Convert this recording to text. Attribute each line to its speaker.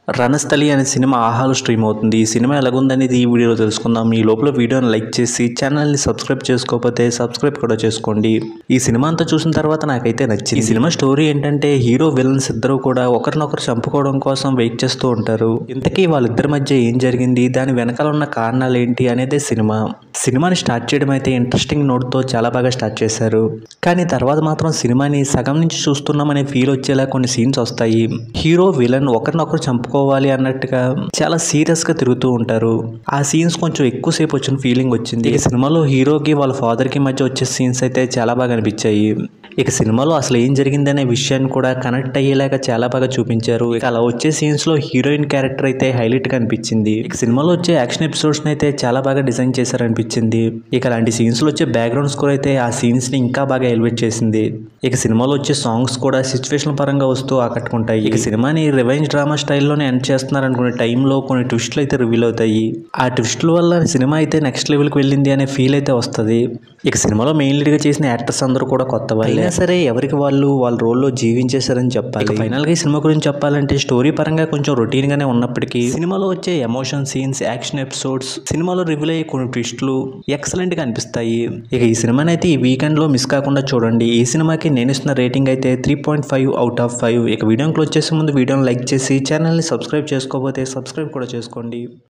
Speaker 1: రణస్థలి అనే సినిమా ఆహాలో స్ట్రీమ్ అవుతుంది ఈ సినిమా ఎలాగుందనేది ఈ వీడియోలో తెలుసుకుందాం ఈ లోపల వీడియోని లైక్ చేసి ఛానల్ని సబ్స్క్రైబ్ చేసుకోకపోతే సబ్స్క్రైబ్ కూడా చేసుకోండి ఈ సినిమా అంతా చూసిన తర్వాత నాకైతే నచ్చింది ఈ సినిమా స్టోరీ ఏంటంటే హీరో విలన్స్ ఇద్దరు కూడా ఒకరినొకరు చంపుకోవడం కోసం వెయిట్ చేస్తూ ఉంటారు ఇంతకీ వాళ్ళిద్దరి మధ్య ఏం జరిగింది దాని వెనకాల ఉన్న కారణాలు ఏంటి అనేదే సినిమా సినిమాని స్టార్ట్ చేయడం అయితే ఇంట్రెస్టింగ్ నోట్తో చాలా బాగా స్టార్ట్ చేశారు కానీ తర్వాత మాత్రం సినిమాని సగం నుంచి చూస్తున్నామనే ఫీల్ వచ్చేలా కొన్ని సీన్స్ వస్తాయి హీరో విలన్ ఒకరినొకరు చంపుకోవాలి అన్నట్టుగా చాలా సీరియస్ గా తిరుగుతూ ఉంటారు ఆ సీన్స్ కొంచెం ఎక్కువసేపు వచ్చిన ఫీలింగ్ వచ్చింది ఇక సినిమాలో హీరోకి వాళ్ళ ఫాదర్ కి మధ్య వచ్చే సీన్స్ అయితే చాలా బాగా అనిపించాయి ఇక సినిమాలో అసలు ఏం జరిగిందనే విషయాన్ని కూడా కనెక్ట్ అయ్యేలాగా చాలా బాగా చూపించారు ఇక అలా వచ్చే సీన్స్ లో హీరోయిన్ క్యారెక్టర్ అయితే హైలైట్ గా అనిపించింది ఇక సినిమాలో వచ్చే యాక్షన్ ఎపిసోడ్స్ అయితే చాలా బాగా డిజైన్ చేశారనిపించింది ఇక అలాంటి సీన్స్ లో వచ్చే బ్యాక్గ్రౌండ్ స్కోర్ అయితే ఆ సీన్స్ ని ఇంకా బాగా ఎలివేట్ చేసింది ఇక సినిమాలో వచ్చే సాంగ్స్ కూడా సిచ్యువేషన్ పరంగా వస్తూ ఆకట్టుకుంటాయి ఇక సినిమాని రివెంజ్ డ్రామా స్టైల్లోనే ఎండ్ చేస్తున్నారు అనుకునే టైంలో కొన్ని ట్విస్ట్లు అయితే రివీల్ అవుతాయి ఆ ట్విస్ట్ల వల్ల సినిమా అయితే నెక్స్ట్ లెవెల్కి వెళ్ళింది అనే ఫీల్ అయితే వస్తుంది ఇక సినిమాలో మెయిన్ లీడ్గా చేసిన యాక్టర్స్ అందరూ కూడా కొత్త వాళ్ళే అయినా సరే ఎవరికి వాళ్ళు వాళ్ళ రోల్లో జీవించేశారని చెప్పాలి ఫైనల్గా ఈ సినిమా గురించి చెప్పాలంటే స్టోరీ పరంగా కొంచెం రొటీన్ గానే ఉన్నప్పటికీ సినిమాలో వచ్చే ఎమోషన్ సీన్స్ యాక్షన్ ఎపిసోడ్స్ సినిమాలో రివీల్ అయ్యే కొన్ని ట్విస్టులు ఎక్సలెంట్ గా అనిపిస్తాయి ఇక ఈ సినిమాని అయితే ఈ వీకెండ్ లో మిస్ కాకుండా చూడండి ఈ సినిమాకి నేను ఇస్తున్న రేటింగ్ అయితే three point five out of five ఇక వీడియోని క్లోజ్ చేసే ముందు వీడియోని లైక్ చేసి ఛానల్ని సబ్స్క్రైబ్ చేసుకోకపోతే సబ్స్క్రైబ్ కూడా చేసుకోండి